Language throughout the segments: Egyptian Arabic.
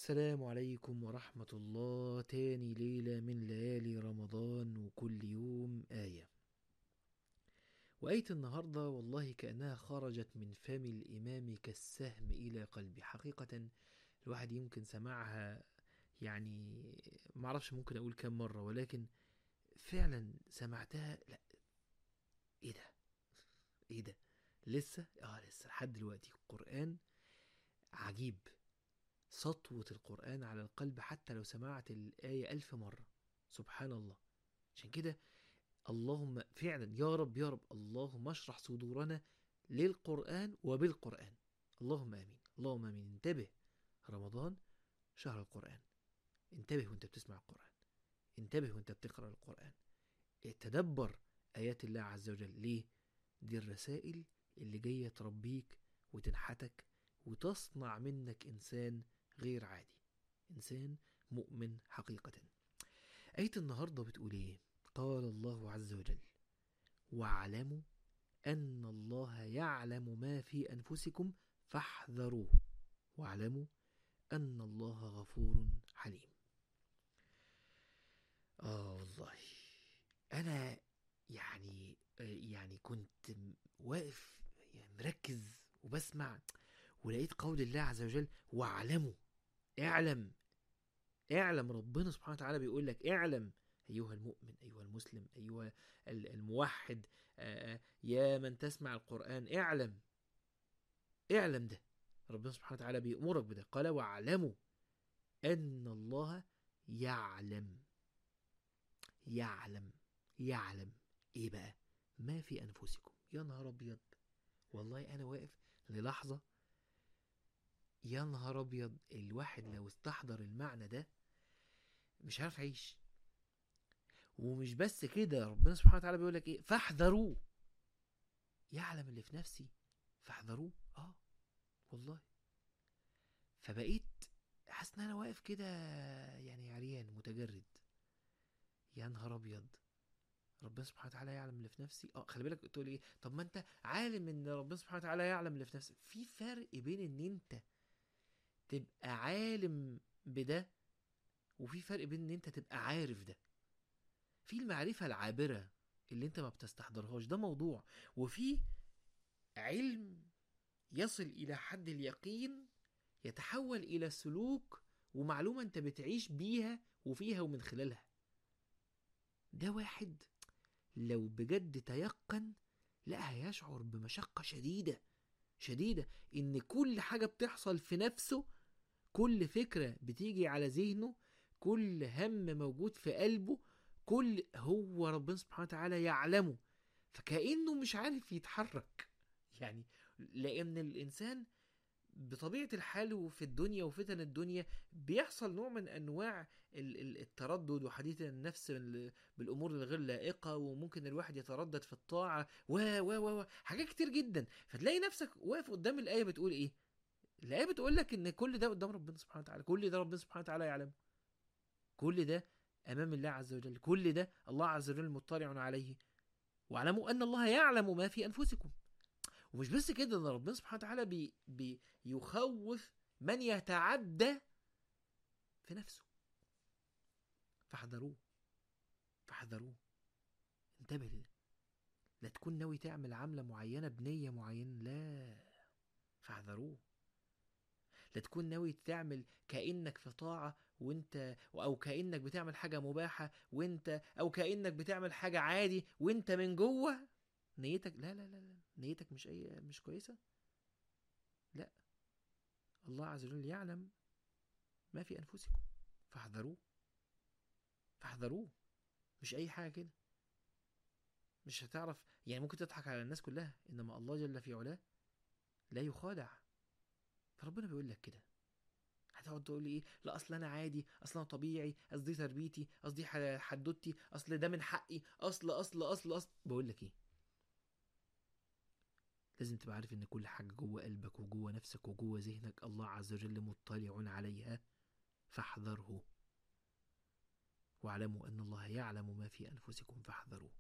السلام عليكم ورحمة الله تاني ليلة من ليالي رمضان وكل يوم آية وآية النهاردة والله كأنها خرجت من فم الإمام كالسهم إلى قلبي حقيقة الواحد يمكن سمعها يعني معرفش ممكن أقول كم مرة ولكن فعلا سمعتها لا إيه ده إيه ده لسه آه لسه لحد دلوقتي القرآن عجيب سطوة القرآن على القلب حتى لو سمعت الآية ألف مرة سبحان الله عشان كده اللهم فعلا يا رب يا رب اللهم اشرح صدورنا للقرآن وبالقرآن اللهم آمين اللهم آمين انتبه رمضان شهر القرآن انتبه وانت بتسمع القرآن انتبه وانت بتقرأ القرآن تدبر آيات الله عز وجل ليه دي الرسائل اللي جاية تربيك وتنحتك وتصنع منك إنسان غير عادي إنسان مؤمن حقيقة آية النهاردة بتقول إيه قال الله عز وجل واعلموا أن الله يعلم ما في أنفسكم فاحذروه واعلموا أن الله غفور حليم آه والله أنا يعني يعني كنت واقف يعني مركز وبسمع ولقيت قول الله عز وجل واعلموا اعلم اعلم ربنا سبحانه وتعالى بيقول لك اعلم ايها المؤمن ايها المسلم ايها الموحد يا من تسمع القران اعلم اعلم ده ربنا سبحانه وتعالى بيأمرك بده قال واعلموا ان الله يعلم يعلم يعلم ايه بقى ما في انفسكم يا نهار ابيض والله انا واقف للحظه يا نهار ابيض الواحد لو استحضر المعنى ده مش عارف يعيش ومش بس كده ربنا سبحانه وتعالى بيقول لك ايه فاحذروه يعلم اللي في نفسي فاحذروه اه والله فبقيت حاسس ان انا واقف كده يعني عريان متجرد يا نهار ابيض ربنا سبحانه وتعالى يعلم اللي في نفسي اه خلي بالك تقول ايه طب ما انت عالم ان ربنا سبحانه وتعالى يعلم اللي في نفسك في فرق بين ان انت تبقى عالم بده وفي فرق بين ان انت تبقى عارف ده في المعرفة العابرة اللي انت ما بتستحضرهاش ده موضوع وفي علم يصل الى حد اليقين يتحول الى سلوك ومعلومة انت بتعيش بيها وفيها ومن خلالها ده واحد لو بجد تيقن لا هيشعر بمشقة شديدة شديدة ان كل حاجة بتحصل في نفسه كل فكرة بتيجي على ذهنه كل هم موجود في قلبه كل هو ربنا سبحانه وتعالى يعلمه فكأنه مش عارف يتحرك يعني لأن الإنسان بطبيعة الحال وفي الدنيا وفتن الدنيا بيحصل نوع من أنواع التردد وحديث النفس بالأمور الغير لائقة وممكن الواحد يتردد في الطاعة و و و حاجات كتير جدا فتلاقي نفسك واقف قدام الآية بتقول إيه؟ الآية بتقول لك إن كل ده قدام ربنا سبحانه وتعالى كل ده ربنا سبحانه وتعالى يعلمه كل ده أمام الله عز وجل كل ده الله عز وجل مطلع عليه واعلموا أن الله يعلم ما في أنفسكم ومش بس كده ان ربنا سبحانه وتعالى بي بيخوف من يتعدى في نفسه فاحذروه فاحذروه انتبه لده لا تكون ناوي تعمل عملة معينة بنية معينة لا فاحذروه لا تكون ناوي تعمل كأنك في طاعة وانت او كأنك بتعمل حاجة مباحة وانت او كأنك بتعمل حاجة عادي وانت من جوه نيتك لا لا لا لا نيتك مش اي مش كويسه لا الله عز وجل يعلم ما في انفسكم فاحذروه فاحذروه مش اي حاجه كده مش هتعرف يعني ممكن تضحك على الناس كلها انما الله جل في علاه لا يخادع فربنا بيقول لك كده هتقعد تقول لي ايه لا اصل انا عادي اصل انا طبيعي اصل دي تربيتي اصل دي حدوتي اصل ده من حقي اصل اصل اصل اصل بقول لك ايه لازم تبقى عارف ان كل حاجة جوه قلبك وجوه نفسك وجوه ذهنك الله عز وجل مطلع عليها فاحذره واعلموا ان الله يعلم ما في انفسكم فاحذروه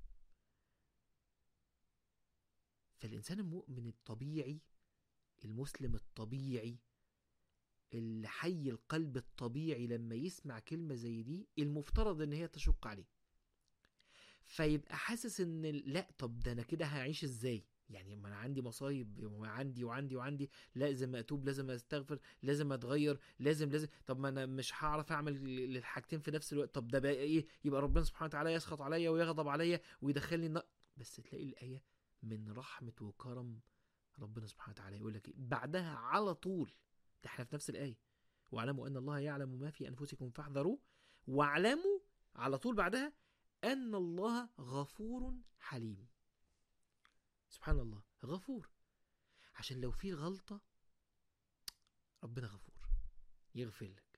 فالانسان المؤمن الطبيعي المسلم الطبيعي الحي القلب الطبيعي لما يسمع كلمة زي دي المفترض ان هي تشق عليه فيبقى حاسس ان ال- لا طب ده انا كده هعيش ازاي يعني ما انا عندي مصايب وعندي وعندي وعندي لازم اتوب لازم استغفر لازم اتغير لازم لازم طب ما انا مش هعرف اعمل الحاجتين في نفس الوقت طب ده بقى ايه يبقى ربنا سبحانه وتعالى يسخط عليا ويغضب عليا ويدخلني النار بس تلاقي الايه من رحمه وكرم ربنا سبحانه وتعالى يقول لك إيه؟ بعدها على طول ده احنا في نفس الايه واعلموا ان الله يعلم ما في انفسكم فاحذروه واعلموا على طول بعدها ان الله غفور حليم سبحان الله غفور عشان لو في غلطه ربنا غفور يغفر لك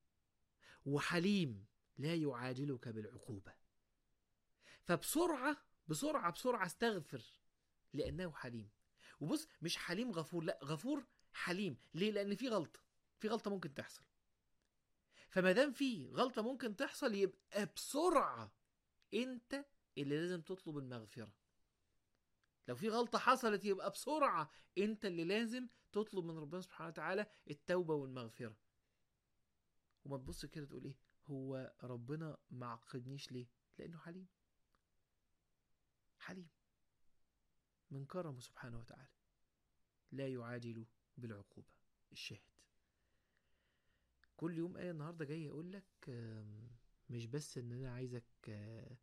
وحليم لا يعاجلك بالعقوبه فبسرعه بسرعه بسرعه استغفر لانه حليم وبص مش حليم غفور لا غفور حليم ليه لان في غلطه في غلطه ممكن تحصل فما دام في غلطه ممكن تحصل يبقى بسرعه انت اللي لازم تطلب المغفره لو في غلطه حصلت يبقى بسرعه انت اللي لازم تطلب من ربنا سبحانه وتعالى التوبه والمغفره وما تبص كده تقول ايه هو ربنا ما عاقبنيش ليه لانه حليم حليم من كرمه سبحانه وتعالى لا يعاجل بالعقوبة الشاهد كل يوم آية النهاردة جاي أقول لك آم، مش بس إن أنا عايزك آه،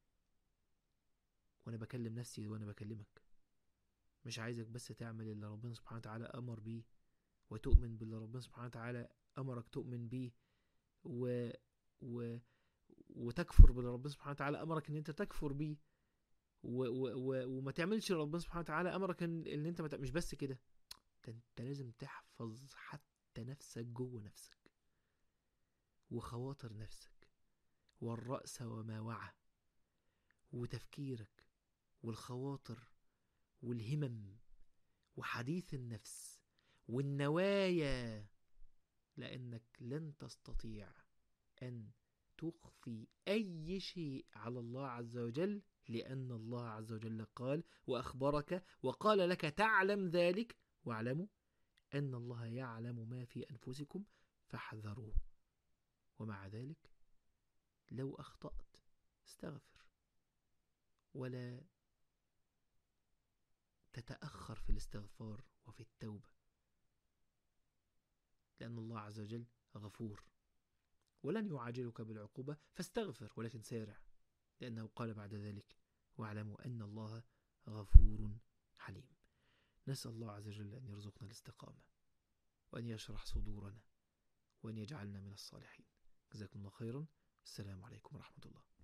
وأنا بكلم نفسي وأنا بكلمك مش عايزك بس تعمل اللي ربنا سبحانه وتعالى أمر بيه وتؤمن باللي ربنا سبحانه وتعالى أمرك تؤمن بيه و... و... وتكفر باللي ربنا سبحانه وتعالى أمرك إن أنت تكفر بيه و و و وما تعملش اللي ربنا سبحانه وتعالى امرك ان, إن انت ما تع- مش بس كده ده انت لازم تحفظ حتى نفسك جوه نفسك وخواطر نفسك والرأس وما وعى وتفكيرك والخواطر والهمم وحديث النفس والنوايا لأنك لن تستطيع أن تخفي أي شيء على الله عز وجل لأن الله عز وجل قال وأخبرك وقال لك تعلم ذلك واعلموا أن الله يعلم ما في أنفسكم فاحذروه ومع ذلك لو أخطأت استغفر ولا تتأخر في الاستغفار وفي التوبة لأن الله عز وجل غفور ولن يعاجلك بالعقوبة فاستغفر ولكن سارع لأنه قال بعد ذلك واعلموا أن الله غفور حليم نسأل الله عز وجل أن يرزقنا الاستقامة وأن يشرح صدورنا وأن يجعلنا من الصالحين جزاكم الله خيرا السلام عليكم ورحمة الله